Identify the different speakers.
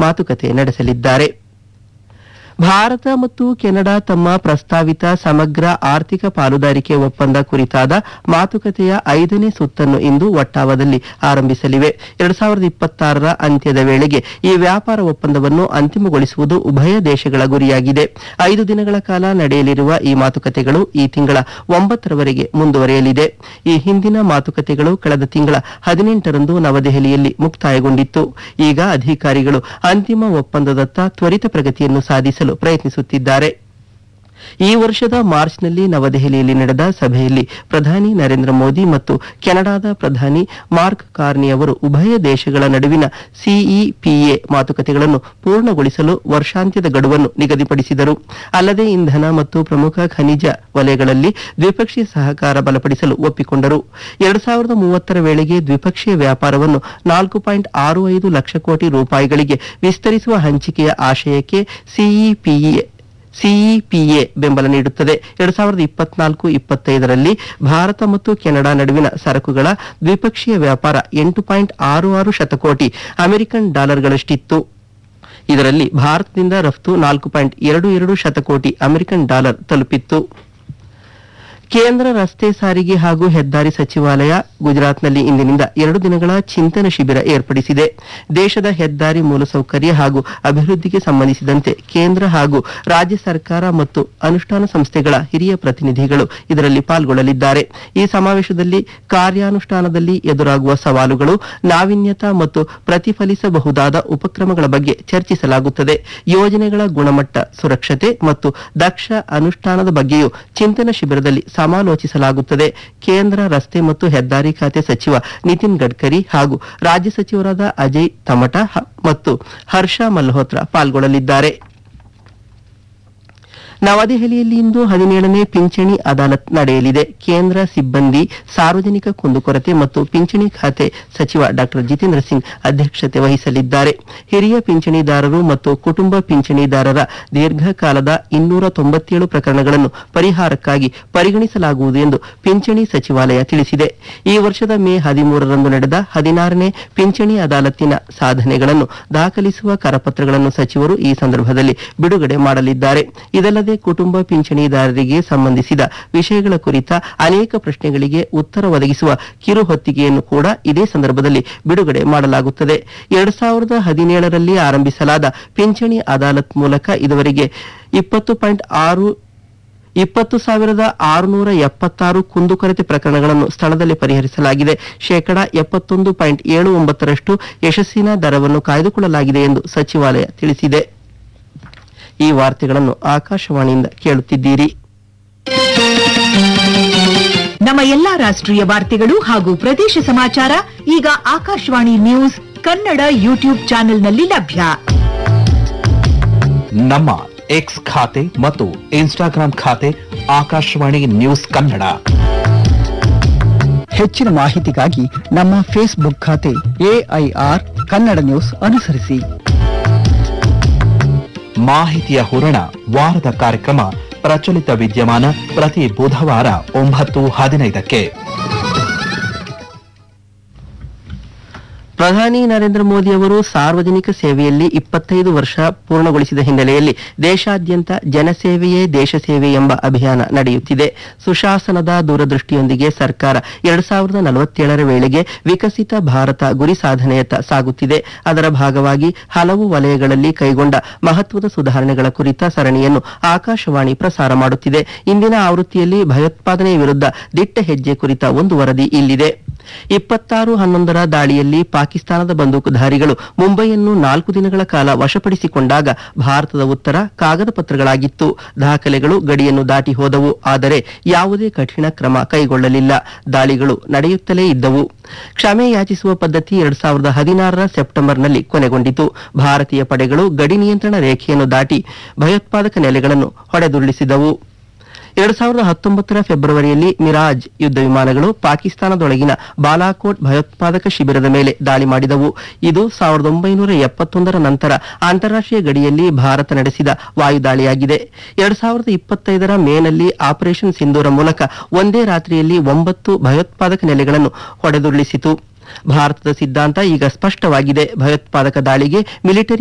Speaker 1: ಮಾತುಕತೆ ನಡೆಸಲಿದ್ದಾರೆ ಭಾರತ ಮತ್ತು ಕೆನಡಾ ತಮ್ಮ ಪ್ರಸ್ತಾವಿತ ಸಮಗ್ರ ಆರ್ಥಿಕ ಪಾಲುದಾರಿಕೆ ಒಪ್ಪಂದ ಕುರಿತಾದ ಮಾತುಕತೆಯ ಐದನೇ ಸುತ್ತನ್ನು ಇಂದು ಒಟ್ಟಾವದಲ್ಲಿ ಆರಂಭಿಸಲಿವೆ ಎರಡ್ ಸಾವಿರದ ಇಪ್ಪತ್ತಾರರ ಅಂತ್ಯದ ವೇಳೆಗೆ ಈ ವ್ಯಾಪಾರ ಒಪ್ಪಂದವನ್ನು ಅಂತಿಮಗೊಳಿಸುವುದು ಉಭಯ ದೇಶಗಳ ಗುರಿಯಾಗಿದೆ ಐದು ದಿನಗಳ ಕಾಲ ನಡೆಯಲಿರುವ ಈ ಮಾತುಕತೆಗಳು ಈ ತಿಂಗಳ ಒಂಬತ್ತರವರೆಗೆ ಮುಂದುವರೆಯಲಿದೆ ಈ ಹಿಂದಿನ ಮಾತುಕತೆಗಳು ಕಳೆದ ತಿಂಗಳ ಹದಿನೆಂಟರಂದು ನವದೆಹಲಿಯಲ್ಲಿ ಮುಕ್ತಾಯಗೊಂಡಿತ್ತು ಈಗ ಅಧಿಕಾರಿಗಳು ಅಂತಿಮ ಒಪ್ಪಂದದತ್ತ ತ್ವರಿತ ಪ್ರಗತಿಯನ್ನು ಸಾಧಿಸಲು ಪ್ರಯತ್ನಿಸುತ್ತಿದ್ದಾರೆ ಈ ವರ್ಷದ ಮಾರ್ಚ್ನಲ್ಲಿ ನವದೆಹಲಿಯಲ್ಲಿ ನಡೆದ ಸಭೆಯಲ್ಲಿ ಪ್ರಧಾನಿ ನರೇಂದ್ರ ಮೋದಿ ಮತ್ತು ಕೆನಡಾದ ಪ್ರಧಾನಿ ಮಾರ್ಕ್ ಕಾರ್ನಿ ಅವರು ಉಭಯ ದೇಶಗಳ ನಡುವಿನ ಸಿಇಪಿಎ ಮಾತುಕತೆಗಳನ್ನು ಪೂರ್ಣಗೊಳಿಸಲು ವರ್ಷಾಂತ್ಯದ ಗಡುವನ್ನು ನಿಗದಿಪಡಿಸಿದರು ಅಲ್ಲದೆ ಇಂಧನ ಮತ್ತು ಪ್ರಮುಖ ಖನಿಜ ವಲಯಗಳಲ್ಲಿ ದ್ವಿಪಕ್ಷೀಯ ಸಹಕಾರ ಬಲಪಡಿಸಲು ಒಪ್ಪಿಕೊಂಡರು ಎರಡು ಸಾವಿರದ ಮೂವತ್ತರ ವೇಳೆಗೆ ದ್ವಿಪಕ್ಷೀಯ ವ್ಯಾಪಾರವನ್ನು ನಾಲ್ಕು ಪಾಯಿಂಟ್ ಆರು ಐದು ಲಕ್ಷ ಕೋಟಿ ರೂಪಾಯಿಗಳಿಗೆ ವಿಸ್ತರಿಸುವ ಹಂಚಿಕೆಯ ಆಶಯಕ್ಕೆ ಸಿಇಪಿಎ ಸಿಇಪಿಎ ಬೆಂಬಲ ನೀಡುತ್ತದೆ ಎರಡ್ ಸಾವಿರದ ಇಪ್ಪತ್ನಾಲ್ಕು ಇಪ್ಪತ್ತೈದರಲ್ಲಿ ಭಾರತ ಮತ್ತು ಕೆನಡಾ ನಡುವಿನ ಸರಕುಗಳ ದ್ವಿಪಕ್ಷೀಯ ವ್ಯಾಪಾರ ಎಂಟು ಪಾಯಿಂಟ್ ಆರು ಆರು ಶತಕೋಟಿ ಅಮೆರಿಕನ್ ಡಾಲರ್ಗಳಷ್ಟಿತ್ತು ಇದರಲ್ಲಿ ಭಾರತದಿಂದ ರಫ್ತು ನಾಲ್ಕು ಪಾಯಿಂಟ್ ಎರಡು ಎರಡು ಶತಕೋಟಿ ಅಮೆರಿಕನ್ ಡಾಲರ್ ತಲುಪಿತ್ತು ಕೇಂದ್ರ ರಸ್ತೆ ಸಾರಿಗೆ ಹಾಗೂ ಹೆದ್ದಾರಿ ಸಚಿವಾಲಯ ಗುಜರಾತ್ನಲ್ಲಿ ಇಂದಿನಿಂದ ಎರಡು ದಿನಗಳ ಚಿಂತನ ಶಿಬಿರ ಏರ್ಪಡಿಸಿದೆ ದೇಶದ ಹೆದ್ದಾರಿ ಮೂಲಸೌಕರ್ಯ ಹಾಗೂ ಅಭಿವೃದ್ಧಿಗೆ ಸಂಬಂಧಿಸಿದಂತೆ ಕೇಂದ್ರ ಹಾಗೂ ರಾಜ್ಯ ಸರ್ಕಾರ ಮತ್ತು ಅನುಷ್ಠಾನ ಸಂಸ್ಥೆಗಳ ಹಿರಿಯ ಪ್ರತಿನಿಧಿಗಳು ಇದರಲ್ಲಿ ಪಾಲ್ಗೊಳ್ಳಲಿದ್ದಾರೆ ಈ ಸಮಾವೇಶದಲ್ಲಿ ಕಾರ್ಯಾನುಷ್ಠಾನದಲ್ಲಿ ಎದುರಾಗುವ ಸವಾಲುಗಳು ನಾವೀನ್ಯತಾ ಮತ್ತು ಪ್ರತಿಫಲಿಸಬಹುದಾದ ಉಪಕ್ರಮಗಳ ಬಗ್ಗೆ ಚರ್ಚಿಸಲಾಗುತ್ತದೆ ಯೋಜನೆಗಳ ಗುಣಮಟ್ಟ ಸುರಕ್ಷತೆ ಮತ್ತು ದಕ್ಷ ಅನುಷ್ಠಾನದ ಬಗ್ಗೆಯೂ ಚಿಂತನ ಶಿಬಿರದಲ್ಲಿ ಸಮಾಲೋಚಿಸಲಾಗುತ್ತದೆ ಕೇಂದ್ರ ರಸ್ತೆ ಮತ್ತು ಹೆದ್ದಾರಿ ಖಾತೆ ಸಚಿವ ನಿತಿನ್ ಗಡ್ಕರಿ ಹಾಗೂ ರಾಜ್ಯ ಸಚಿವರಾದ ಅಜಯ್ ತಮಟ ಹ- ಮತ್ತು ಹರ್ಷ ಮಲ್ಹೋತ್ರಾ ಪಾಲ್ಗೊಳ್ಳಲಿದ್ದಾರೆ ನವದೆಹಲಿಯಲ್ಲಿ ಇಂದು ಹದಿನೇಳನೇ ಪಿಂಚಣಿ ಅದಾಲತ್ ನಡೆಯಲಿದೆ ಕೇಂದ್ರ ಸಿಬ್ಬಂದಿ ಸಾರ್ವಜನಿಕ ಕುಂದುಕೊರತೆ ಮತ್ತು ಪಿಂಚಣಿ ಖಾತೆ ಸಚಿವ ಡಾ ಜಿತೇಂದ್ರ ಸಿಂಗ್ ಅಧ್ಯಕ್ಷತೆ ವಹಿಸಲಿದ್ದಾರೆ ಹಿರಿಯ ಪಿಂಚಣಿದಾರರು ಮತ್ತು ಕುಟುಂಬ ಪಿಂಚಣಿದಾರರ ದೀರ್ಘಕಾಲದ ಇನ್ನೂರ ತೊಂಬತ್ತೇಳು ಪ್ರಕರಣಗಳನ್ನು ಪರಿಹಾರಕ್ಕಾಗಿ ಪರಿಗಣಿಸಲಾಗುವುದು ಎಂದು ಪಿಂಚಣಿ ಸಚಿವಾಲಯ ತಿಳಿಸಿದೆ ಈ ವರ್ಷದ ಮೇ ಹದಿಮೂರರಂದು ನಡೆದ ಹದಿನಾರನೇ ಪಿಂಚಣಿ ಅದಾಲತ್ತಿನ ಸಾಧನೆಗಳನ್ನು ದಾಖಲಿಸುವ ಕರಪತ್ರಗಳನ್ನು ಸಚಿವರು ಈ ಸಂದರ್ಭದಲ್ಲಿ ಬಿಡುಗಡೆ ಮಾಡಲಿದ್ದಾರೆ ಇದಲ್ಲದೆ ಕುಟುಂಬ ಪಿಂಚಣಿದಾರರಿಗೆ ಸಂಬಂಧಿಸಿದ ವಿಷಯಗಳ ಕುರಿತ ಅನೇಕ ಪ್ರಶ್ನೆಗಳಿಗೆ ಉತ್ತರ ಒದಗಿಸುವ ಕಿರು ಹೊತ್ತಿಗೆಯನ್ನು ಕೂಡ ಇದೇ ಸಂದರ್ಭದಲ್ಲಿ ಬಿಡುಗಡೆ ಮಾಡಲಾಗುತ್ತದೆ ಎರಡ್ ಸಾವಿರದ ಹದಿನೇಳರಲ್ಲಿ ಆರಂಭಿಸಲಾದ ಪಿಂಚಣಿ ಅದಾಲತ್ ಮೂಲಕ ಇದುವರೆಗೆ ಇಪ್ಪತ್ತು ಪಾಯಿಂಟ್ ಆರು ಇಪ್ಪತ್ತು ಸಾವಿರದ ಆರುನೂರ ಎಪ್ಪತ್ತಾರು ಕುಂದುಕೊರತೆ ಪ್ರಕರಣಗಳನ್ನು ಸ್ಥಳದಲ್ಲಿ ಪರಿಹರಿಸಲಾಗಿದೆ ಶೇಕಡ ಎಪ್ಪತ್ತೊಂದು ಪಾಯಿಂಟ್ ಏಳು ಒಂಬತ್ತರಷ್ಟು ಯಶಸ್ಸಿನ ದರವನ್ನು ಕಾಯ್ದುಕೊಳ್ಳಲಾಗಿದೆ ಎಂದು ಸಚಿವಾಲಯ ತಿಳಿಸಿದೆ ಈ ವಾರ್ತೆಗಳನ್ನು ಆಕಾಶವಾಣಿಯಿಂದ ಕೇಳುತ್ತಿದ್ದೀರಿ
Speaker 2: ನಮ್ಮ ಎಲ್ಲಾ ರಾಷ್ಟ್ರೀಯ ವಾರ್ತೆಗಳು ಹಾಗೂ ಪ್ರದೇಶ ಸಮಾಚಾರ ಈಗ ಆಕಾಶವಾಣಿ ನ್ಯೂಸ್ ಕನ್ನಡ ಯೂಟ್ಯೂಬ್ ಚಾನೆಲ್ನಲ್ಲಿ ಲಭ್ಯ
Speaker 3: ನಮ್ಮ ಎಕ್ಸ್ ಖಾತೆ ಮತ್ತು ಇನ್ಸ್ಟಾಗ್ರಾಂ ಖಾತೆ ಆಕಾಶವಾಣಿ ನ್ಯೂಸ್ ಕನ್ನಡ
Speaker 4: ಹೆಚ್ಚಿನ ಮಾಹಿತಿಗಾಗಿ ನಮ್ಮ ಫೇಸ್ಬುಕ್ ಖಾತೆ ಎಐಆರ್ ಕನ್ನಡ ನ್ಯೂಸ್ ಅನುಸರಿಸಿ
Speaker 3: ಮಾಹಿತಿಯ ಹೂರಣ ವಾರದ ಕಾರ್ಯಕ್ರಮ ಪ್ರಚಲಿತ ವಿದ್ಯಮಾನ ಪ್ರತಿ ಬುಧವಾರ ಒಂಬತ್ತು ಹದಿನೈದಕ್ಕೆ
Speaker 1: ಪ್ರಧಾನಿ ನರೇಂದ್ರ ಮೋದಿ ಅವರು ಸಾರ್ವಜನಿಕ ಸೇವೆಯಲ್ಲಿ ಇಪ್ಪತ್ತೈದು ವರ್ಷ ಪೂರ್ಣಗೊಳಿಸಿದ ಹಿನ್ನೆಲೆಯಲ್ಲಿ ದೇಶಾದ್ಯಂತ ಜನಸೇವೆಯೇ ದೇಶ ಸೇವೆ ಎಂಬ ಅಭಿಯಾನ ನಡೆಯುತ್ತಿದೆ ಸುಶಾಸನದ ದೂರದೃಷ್ಟಿಯೊಂದಿಗೆ ಸರ್ಕಾರ ಎರಡ್ ಸಾವಿರದ ನಲವತ್ತೇಳರ ವೇಳೆಗೆ ವಿಕಸಿತ ಭಾರತ ಗುರಿ ಸಾಧನೆಯತ್ತ ಸಾಗುತ್ತಿದೆ ಅದರ ಭಾಗವಾಗಿ ಹಲವು ವಲಯಗಳಲ್ಲಿ ಕೈಗೊಂಡ ಮಹತ್ವದ ಸುಧಾರಣೆಗಳ ಕುರಿತ ಸರಣಿಯನ್ನು ಆಕಾಶವಾಣಿ ಪ್ರಸಾರ ಮಾಡುತ್ತಿದೆ ಇಂದಿನ ಆವೃತ್ತಿಯಲ್ಲಿ ಭಯೋತ್ಪಾದನೆ ವಿರುದ್ಧ ದಿಟ್ಟ ಹೆಜ್ಜೆ ಕುರಿತ ಒಂದು ವರದಿ ಇಲ್ಲಿದೆ ಇಪ್ಪತ್ತಾರು ಹನ್ನೊಂದರ ದಾಳಿಯಲ್ಲಿ ಪಾಕಿಸ್ತಾನದ ಬಂದೂಕುಧಾರಿಗಳು ಮುಂಬೈಯನ್ನು ನಾಲ್ಕು ದಿನಗಳ ಕಾಲ ವಶಪಡಿಸಿಕೊಂಡಾಗ ಭಾರತದ ಉತ್ತರ ಕಾಗದ ಪತ್ರಗಳಾಗಿತ್ತು ದಾಖಲೆಗಳು ಗಡಿಯನ್ನು ದಾಟಿ ಹೋದವು ಆದರೆ ಯಾವುದೇ ಕಠಿಣ ಕ್ರಮ ಕೈಗೊಳ್ಳಲಿಲ್ಲ ದಾಳಿಗಳು ನಡೆಯುತ್ತಲೇ ಇದ್ದವು ಕ್ಷಮೆ ಯಾಚಿಸುವ ಪದ್ಧತಿ ಎರಡ್ ಸಾವಿರದ ಹದಿನಾರರ ಸೆಪ್ಟೆಂಬರ್ನಲ್ಲಿ ಕೊನೆಗೊಂಡಿತು ಭಾರತೀಯ ಪಡೆಗಳು ಗಡಿ ನಿಯಂತ್ರಣ ರೇಖೆಯನ್ನು ದಾಟಿ ಭಯೋತ್ಪಾದಕ ನೆಲೆಗಳನ್ನು ಹೊಡೆದುರುಳಿಸಿದವು ಎರಡ್ ಸಾವಿರದ ಹತ್ತೊಂಬತ್ತರ ಫೆಬ್ರವರಿಯಲ್ಲಿ ಮಿರಾಜ್ ಯುದ್ಧ ವಿಮಾನಗಳು ಪಾಕಿಸ್ತಾನದೊಳಗಿನ ಬಾಲಾಕೋಟ್ ಭಯೋತ್ಪಾದಕ ಶಿಬಿರದ ಮೇಲೆ ದಾಳಿ ಮಾಡಿದವು ಇದು ಸಾವಿರದ ಒಂಬೈನೂರ ಎಪ್ಪತ್ತೊಂದರ ನಂತರ ಅಂತಾರಾಷ್ಟ್ರೀಯ ಗಡಿಯಲ್ಲಿ ಭಾರತ ನಡೆಸಿದ ವಾಯುದಾಳಿಯಾಗಿದೆ ಎರಡ್ ಸಾವಿರದ ಇಪ್ಪತ್ತೈದರ ಮೇನಲ್ಲಿ ಆಪರೇಷನ್ ಸಿಂಧೂರ ಮೂಲಕ ಒಂದೇ ರಾತ್ರಿಯಲ್ಲಿ ಒಂಬತ್ತು ಭಯೋತ್ಪಾದಕ ನೆಲೆಗಳನ್ನು ಹೊಡೆದುರುಳಿಸಿತು ಭಾರತದ ಸಿದ್ಧಾಂತ ಈಗ ಸ್ಪಷ್ಟವಾಗಿದೆ ಭಯೋತ್ಪಾದಕ ದಾಳಿಗೆ ಮಿಲಿಟರಿ